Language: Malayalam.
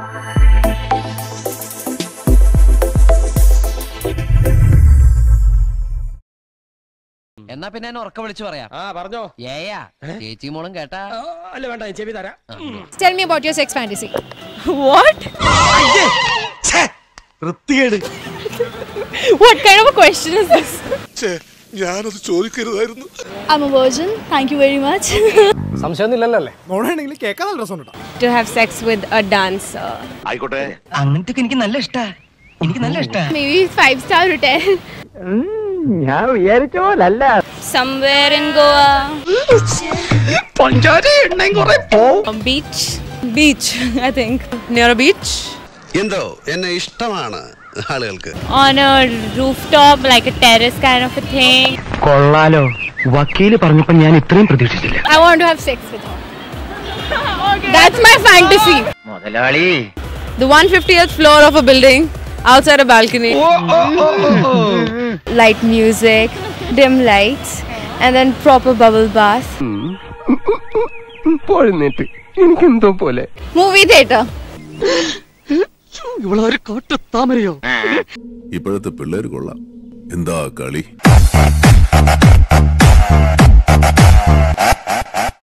എന്നാ പിന്നെ എന്നെ ഉറക്ക വിളിച്ചു പറയാം ആ പറഞ്ഞോ ഏയാ ചേച്ചി മോളും കേട്ടാ ആ, അല്ല വേണ്ട ഞാൻ ചെവി തരാം Tell me about your sex fantasy. What? വൃത്തികേട് What kind of a question is this? ഞാനത് ചോദിക്കരുതായിരുന്നു I'm a virgin. Thank you very much. സംശയമൊന്നുമില്ലല്ലോ അല്ലേ നോണാണെങ്കിൽ കേൾക്കാൻ നല്ല രസമുണ്ട് to have sex with a dancer. ആയിക്കോട്ടെ അങ്ങനത്തെ എനിക്ക് നല്ല ഇഷ്ടാ എനിക്ക് നല്ല ഇഷ്ടാ Maybe five star hotel. Somewhere in Goa. Beach. Beach, I think. Near a beach. എന്തോ എന്നെ ഇഷ്ടമാണ് ആളുകൾക്ക് On a rooftop, like a terrace kind of a thing. കൊള്ളാലോ വക്കീല് പറഞ്ഞപ്പോ ഞാൻ ഇത്രയും പ്രതീക്ഷിച്ചില്ല I want to have sex with her. That's my fantasy. മുതലാളി The 150th floor of a building, outside a balcony. Light music, dim lights, and then proper bubble bath. പോഴുന്നേറ്റ് എനിക്കെന്തോ പോലെ Movie theater. ഇപ്പോഴത്തെ പിള്ളേർ കൊള്ളാം എന്താ കളി